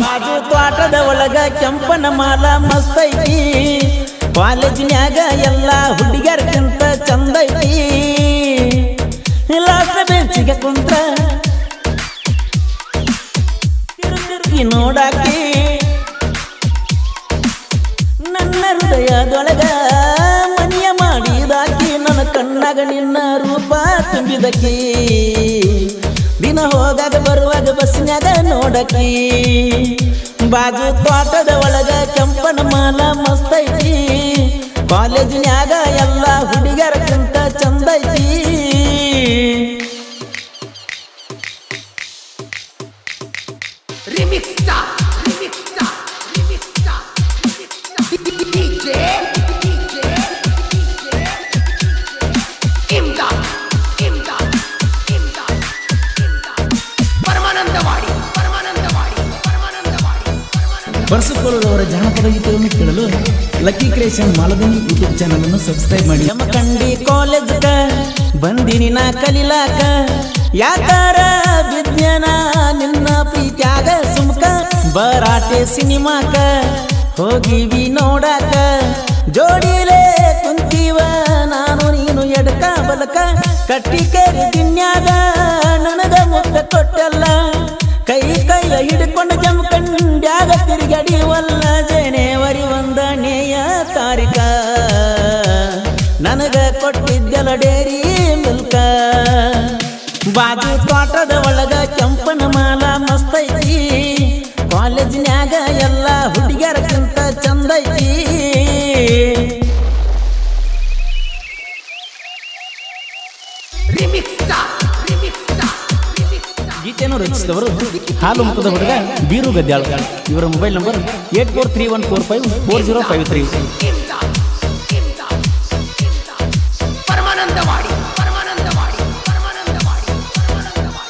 ಬಾಜು ತೋಟದ ಒಳಗ ಕೆಂಪನ ಮಾಲ ಮಸ್ತ್ ಐತಿ ಕಾಲೇಜಿನ್ಯಾಗ ಎಲ್ಲ ಹುಡುಗಿಯರ್ಕಿಂತ ಚಂದ ಐತಿ ಲಾಸ್ಟ್ ಬೆಂಚಿಗೆ ಕುಂತ್ರ ತಿರುಗಿ ನೋಡಾಕಿ ನನ್ನ ಹೃದಯದೊಳಗ ಮನಿಯ ಮಾಡಿದಾಕಿ ನನ್ನ ಕಣ್ಣಾಗ ನಿನ್ನ ರೂಪ ತುಂಬಿದಕಿ ದಿನ ಹೋಗಾಗ ಬರುವಾಗ ಬಸ್ನ್ಯಾಗ ನೋಡಕಿ ಬಾಜು ತೋಟದ ಒಳಗ ಕೆಂಪನ ಮಾಲ ಮಸ್ತ್ ಐತಿ ಕಾಲೇಜಿನ್ಯಾಗ ಎಲ್ಲ ಹುಡುಗರಕ್ಕಿಂತ ಚಂದ ಐತಿ Remix star, remix star, remix star, remix star. DJ, DJ, DJ. Imdad, Imdad, Imdad, Imdad. Paramanandwadi Paramanandwadi Paramanandawadi ಪರಮಾನಂದ ಬರ್ಸುಕೊಳ್ಳುವವರ ಜಾನಪದ ಗೀತೆಯನ್ನು ಕೇಳಲು Lucky Creation Maladini YouTube channel ಅನ್ನು ಸಬ್ಸ್ಕ್ರೈಬ್ ಮಾಡಿ ಯಮಕಂಡಿ ಕಾಲೇಜ್ಗ ಬಂದಿನಿ ನಾ ಕಲಿಲಾಕ ಯಾಕಾರ ವಿಜ್ಞಾನ ನಿನ್ನ ಪ್ರೀತ್ಯಾಗ ಸುಮ್ಕ ಬರಾಟೆ ಸಿನಿಮಾಕ ಹೋಗಿವಿ ನೋಡಾಕ ಜೋಡಿಲೇ ಕುಂತೀವ ನಾನು ನೀನು ಎಡಕ ಬಲಕ ಕಟ್ಟಿಕೇರಿ ದಿನ್ಯಾಗ ನನಗ ಮುದ್ದ ಕೊಟ್ಟಲ್ಲ ಕೈ ಕೈಯ ಹಿಡ್ಕೊಂಡು ಜಮಕಂಡ್ಯಾಗ ತಿರುಗಡಿವಲ್ಲ ಜನವರಿ ಒಂದನೆಯ ತಾರೀಕ ನನಗ ಕೊಟ್ಟಿದ್ದೆಲ್ಲ ಡೇರಿ ಮಿಲ್ಕ ಬಾಜು ತೋಟದ ಒಳಗ ಕೆಂಪನ ಮಾಲ ಮಸ್ತ್ ಐತಿ ಕಾಲೇಜಿನ್ಯಾಗ ಎಲ್ಲ ಹುಡುಗಿಯರ್ಕಿಂತ ಚಂದ ಐತಿ Remix star, remix star, remix star. ಗೀತೆಯನ್ನು ರಚಿಸಿದವರು ಹಾಲು ಮುಖದ ಹುಡುಗ ಬೀರು ಗದ್ಯಾಳ ಇವರ mobile number eight four three one four five four zero five three Imdad, Imdad, Imdad. Paramanandwadi Paramanandwadi Paramanandwadi Paramanandwadi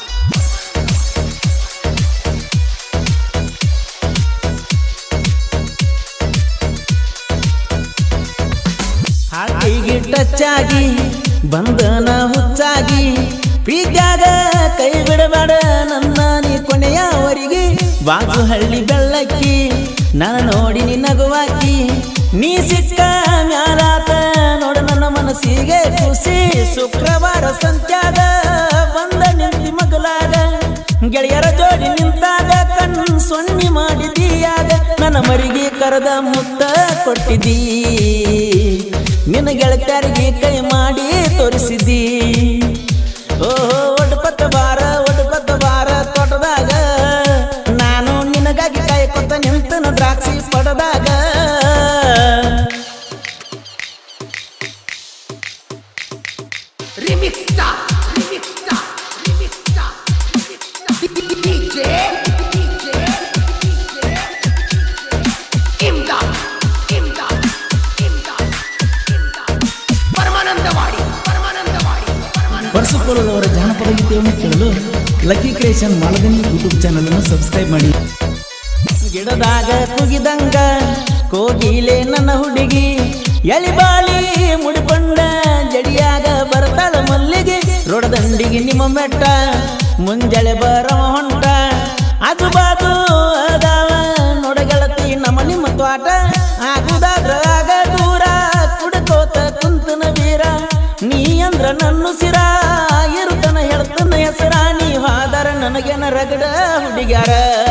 ಹಾಟಿಗೆ ಟಚ್ ಆಗಿ ಬಂದನ ಹುಚ್ಚಾಗಿ ಪ್ರೀತ್ಯಾಗ ಕೈ ಬಿಡಬೇಡ ನನ್ನ ನೀ ಕೊನೆಯವರೆಗೆ ಬಾಜು ಹಳ್ಳಿ ಬೆಳ್ಳಕ್ಕಿ ನಾನು ನೋಡಿ ನೀ ನಗುವಾಕಿ ನೀ ಸಿಕ್ಕ ಮ್ಯಾಲಾತ ನೋಡ ನನ್ನ ಮನಸ್ಸಿಗೆ ಖುಷಿ ಶುಕ್ರವಾರ ಸಂತ್ಯಾಗ ಬಂದ ನಿಂತಿ ಮಗಲಾಗ ಗೆಳೆಯರ ಜೋಡಿ ನಿಂತಾಗ ಕಣ್ ಸೊನ್ನಿ ಮಾಡಿದೀಯಾಗ ನನ್ನ ಮರಿಗೆ ಕರೆದ ಮುತ್ತ ಕೊಟ್ಟಿದ್ದೀ ನಿನ್ನ ಗೆಳತ್ಯರಿಗೆ ಕೈ ಮಾಡಿ ತೋರಿಸಿದ್ದೀ ಓಹೋ ಒಡ್ಪತ್ತ ಬಾರ ಒಡ್ಪತ್ತ ಬಾರ ತೋಟದಾಗ ನಾನು ನಿನಗಾಗಿ ಕಾಯ್ಕೊತ ನಿಂತನ ದ್ರಾಕ್ಷಿ ಪಡೆದಾಗ Remix star, remix star, remix star, remix star. DJ, DJ, DJ. Imdad, Imdad, Imdad, Imdad. Paramanandwadi Paramanandawadi ಪರಮಾನಂದ ಬರ್ಸುಕೊಳ್ಳುವವರ ಜಾನಪದ ಗೀತೆಯನ್ನು ಕೇಳಲು Lucky Creation Maladini YouTube channel ಅನ್ನು ಸಬ್ಸ್ಕ್ರೈಬ್ ಮಾಡಿ ಗಿಡದಾಗ ಕುಗಿದಂಗ ಕೋಗಿಲೆ ನನ್ನ ಹುಡುಗಿ ಎಳಿಬಾಳಿ ಮುಡಿಕೊಂಡ ಜಡಿಯಾಗ ಬರ್ತಾಳ ಮಲ್ಲಿಗೆ ರೋಡದಂಡಿಗೆ ನಿಮ್ಮ ಮೆಟ್ಟ ಮುಂಜಾಳೆ ಬರವ ಹೊಂಟ ಆಜು ಬಾಜು ಅದಾವ ನೋಡಗೆಳತಿ ನಮ್ಮ ನಿಮ್ಮ ತೋಟ ಆಗುದಾದ್ರ ಆಗ ದೂರ ಕುಡ್ಕೋತ ಕುಂತನ ವೀರ ನೀ ಅಂದ್ರ ನನ್ನ ಸಿರ ಇರುತನ ಹೇಳ್ತನ ಹೆಸರ ನೀ ಹಾದರ ನನಗೆನ ರಗಡ ಹುಡುಗ್ಯಾರ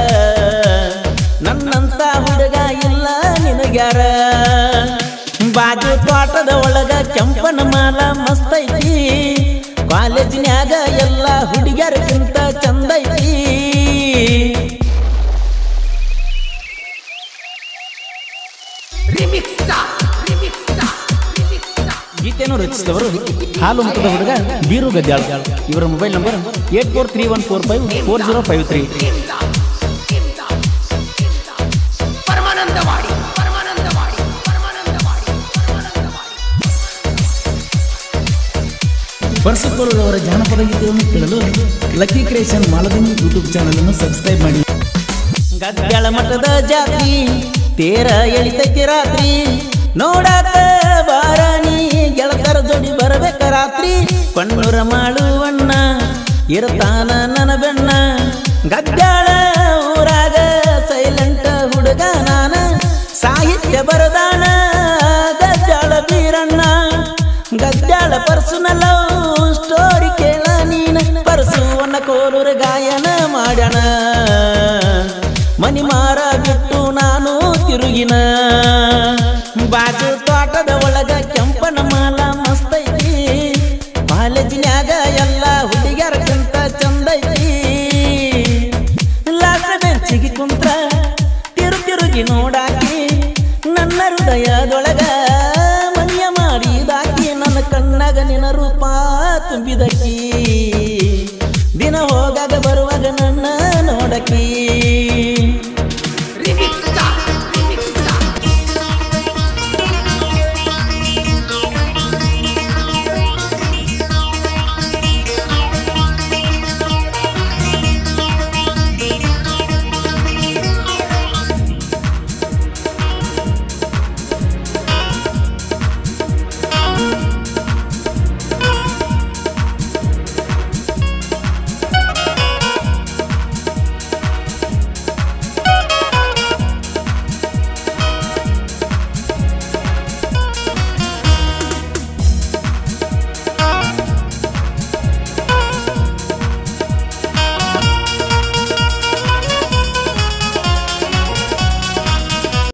ನನ್ನಂತ ಹುಡುಗ ಇಲ್ಲ ನಿನಗ್ಯಾರ ಬಾಜು ತೋಟದ ಒಳಗ ಕೆಂಪನ ಮಾಲ ಮಸ್ತ್ ಐತಿ ಕಾಲೇಜಿನ್ಯಾಗ ಎಲ್ಲ ಹುಡುಗ್ಯಾರಕ್ಕಿಂತ ಚಂದ ಐತಿ Remix star, remix star, remix star. ಗೀತೆಯನ್ನು ರಚಿಸಿದವರು ಹಾಲು ಮುಖದ ಹುಡುಗ ಬೀರು ಗದ್ಯಾಳ ಇವರ mobile number eight four three one four five four zero five three Imdad, Imdad, Imdad. Paramanandwadi Paramanandwadi Paramanandwadi Paramanandwadi ಬರ್ಸುಕೊಳ್ಳುವವರ ಜಾನಪದ ಗೀತೆಯನ್ನು ಕೇಳಲು Lucky Creation Maladini YouTube channel ಅನ್ನು ಸಬ್ಸ್ಕ್ರೈಬ್ ಮಾಡಿ ಗದ್ದಳ ಮಠದ ಜಾತ್ರಿ ತೇರ ಎಳಿತೈತಿ ರಾತ್ರಿ ನೋಡಾಕ ಬಾರಾಣಿ ಗೆಳತರ ಜೋಡಿ ಬರಬೇಕ ರಾತ್ರಿ ಕಣ್ಣೂರ ಮಾಡುವಣ್ಣ ಇರ್ತಾನ ನನ್ನ ಬೆಣ್ಣ ಗದ್ದಾಳ ಊರಾಗ ಸೈಲ ಪರ್ಸನಲ್ ಸ್ಟೋರಿ ಕೇಳ ನೀನ ಪರಸುವನ್ನ ಕೋಲೂರ ಗಾಯನ ಮಾಡ್ಯಾಣ ಮನಿ ಮಾರ ಬಿಟ್ಟು ನಾನು ತಿರುಗಿನ ಬಾಜು ತೋಟದ ಒಳಗ ಕೆಂಪನ ಮಾಲ ಮಸ್ತೈತಿ ಕಾಲೇಜಿನ್ಯಾಗ ಎಲ್ಲ ಹುಡುಗ್ಯಾರಕ್ಕಿಂತ ಚಂದೈತಿ ಲಾಸ್ಟ್ ಬೆಂಚಿಗೆ ಕುಂತ್ರ ತಿರು ತಿರುಗಿ ನೋಡಾಕಿ ನನ್ನ ಹೃದಯದೊಳಗ ಮನಿಯ ಮಾಡಿದಾಕಿ ನನ್ನ ಕಣ್ಣಾಗ ನಿನ ರೂಪ ತುಂಬಿದಕಿ